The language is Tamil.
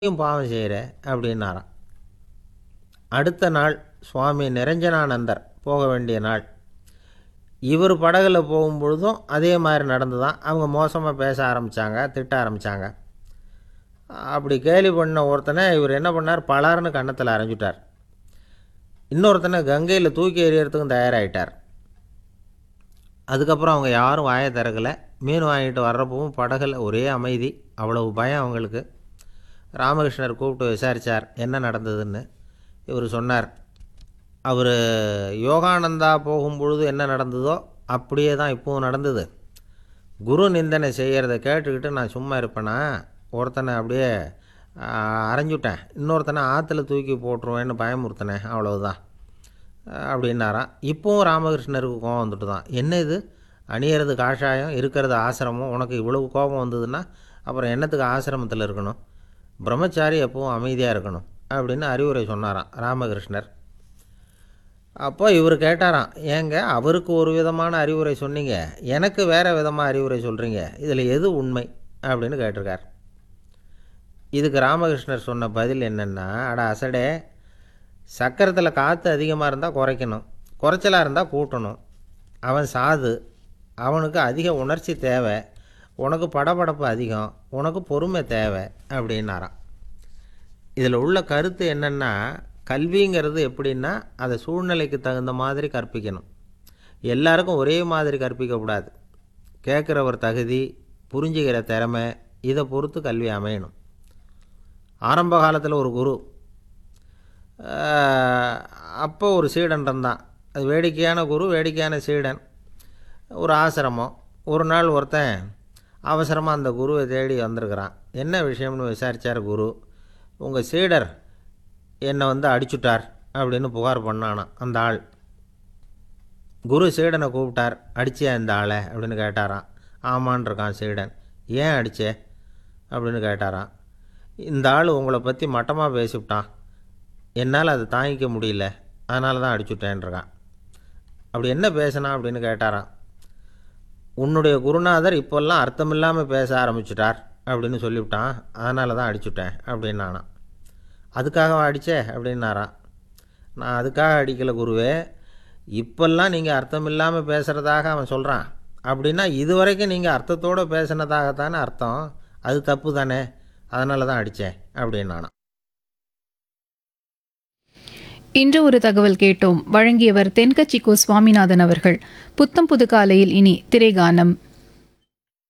நீயும் பாவம் செய்கிற அப்படின்னாராம் அடுத்த நாள் சுவாமி நிரஞ்சனானந்தர் போக வேண்டிய நாள் இவர் படகுல போகும்பொழுதும் அதே மாதிரி நடந்து தான் அவங்க மோசமாக பேச ஆரம்பித்தாங்க திட்ட ஆரம்பித்தாங்க அப்படி கேலி பண்ண ஒருத்தனை இவர் என்ன பண்ணார் பலார்னு கன்னத்தில் அரைஞ்சிட்டார் இன்னொருத்தனை கங்கையில் தூக்கி எறியறதுக்கும் தயாராகிட்டார் அதுக்கப்புறம் அவங்க யாரும் வாயை திறக்கலை மீன் வாங்கிட்டு வர்றப்பவும் படகுல ஒரே அமைதி அவ்வளவு பயம் அவங்களுக்கு ராமகிருஷ்ணர் கூப்பிட்டு விசாரித்தார் என்ன நடந்ததுன்னு இவர் சொன்னார் அவர் யோகானந்தா போகும்பொழுது என்ன நடந்ததோ அப்படியே தான் இப்போவும் நடந்தது குரு நிந்தனை செய்கிறத கேட்டுக்கிட்டு நான் சும்மா இருப்பேனா ஒருத்தனை அப்படியே ஆ, அரைஞ்சுட்டேன் இன்னொருத்தனை ஆற்றுல தூக்கி போட்டுருவேன்னு பயமுறுத்தினேன் அவ்வளவுதான் அப்படின்னாராம் இப்போவும் ராமகிருஷ்ணருக்கு கோபம் வந்துட்டு தான் என்ன இது அணியறது காஷாயம் இருக்கிறது ஆசிரமம் உனக்கு இவ்வளவு கோபம் வந்ததுன்னா அப்புறம் என்னத்துக்கு ஆசிரமத்தில் இருக்கணும் பிரம்மச்சாரி எப்பவும் அமைதியாக இருக்கணும் அப்படின்னு அறிவுரை சொன்னாராம் ராமகிருஷ்ணர் அப்போ இவர் கேட்டாராம் ஏங்க அவருக்கு ஒரு விதமான அறிவுரை சொன்னீங்க எனக்கு வேறு விதமாக அறிவுரை சொல்கிறீங்க இதில் எது உண்மை அப்படின்னு கேட்டிருக்கார் இதுக்கு ராமகிருஷ்ணர் சொன்ன பதில் என்னென்னா அட அசடே சக்கரத்தில் காற்று அதிகமாக இருந்தால் குறைக்கணும் குறைச்சலாக இருந்தால் கூட்டணும் அவன் சாது அவனுக்கு அதிக உணர்ச்சி தேவை உனக்கு படபடப்பு அதிகம் உனக்கு பொறுமை தேவை அப்படின்னாராம் இதில் உள்ள கருத்து என்னென்னா கல்விங்கிறது எப்படின்னா அதை சூழ்நிலைக்கு தகுந்த மாதிரி கற்பிக்கணும் எல்லாருக்கும் ஒரே மாதிரி கற்பிக்கக்கூடாது கேட்குறவர் தகுதி புரிஞ்சுக்கிற திறமை இதை பொறுத்து கல்வி அமையணும் ஆரம்ப காலத்தில் ஒரு குரு ஆஹ், அப்போ ஒரு சீடன் இருந்தான் அது வேடிக்கையான குரு வேடிக்கையான சீடன் ஒரு ஆசிரமம் ஒரு நாள் ஒருத்தன் அவசரமாக அந்த குருவை தேடி வந்திருக்கிறான் என்ன விஷயம்னு விசாரித்தார் குரு உங்கள் சீடர் என்னை வந்து அடிச்சுட்டார் அப்படின்னு புகார் பண்ணானாம் அந்த ஆள் குரு சீடனை கூப்பிட்டார் அடிச்சியா இந்த ஆளை அப்படின்னு கேட்டாராம் ஆமான்னு இருக்கான் சீடன் ஏன் அடிச்சே அப்படின்னு கேட்டாராம் இந்த ஆள் உங்களை பற்றி மட்டமாக பேசிவிட்டான் என்னால் அதை தாங்கிக்க முடியல அதனால தான் அடிச்சுட்டேன்ருக்கான் அப்படி என்ன பேசினா அப்படின்னு கேட்டாராம் உன்னுடைய குருநாதர் இப்போல்லாம் அர்த்தமில்லாமல் பேச ஆரம்பிச்சிட்டார் அப்படின்னு சொல்லிவிட்டான் அதனால தான் அடிச்சுட்டேன் அப்படின்னு நானாம் அதுக்காக அடித்தே அப்படின்னாராம் நான் அதுக்காக அடிக்கலை குருவே இப்போல்லாம் நீங்கள் அர்த்தமில்லாமல் பேசுகிறதாக அவன் சொல்கிறான் அப்படின்னா இது வரைக்கும் நீங்கள் அர்த்தத்தோடு பேசினதாகத்தானே அர்த்தம் அது தப்பு தானே அதனால தான் அடித்தேன் அப்படின்னு நானாம் இன்று ஒரு தகவல் கேட்டோம் வழங்கியவர் தென்கட்சி கோ சுவாமிநாதன் அவர்கள் புத்தம் புது காலையில் இனி திரைகானம்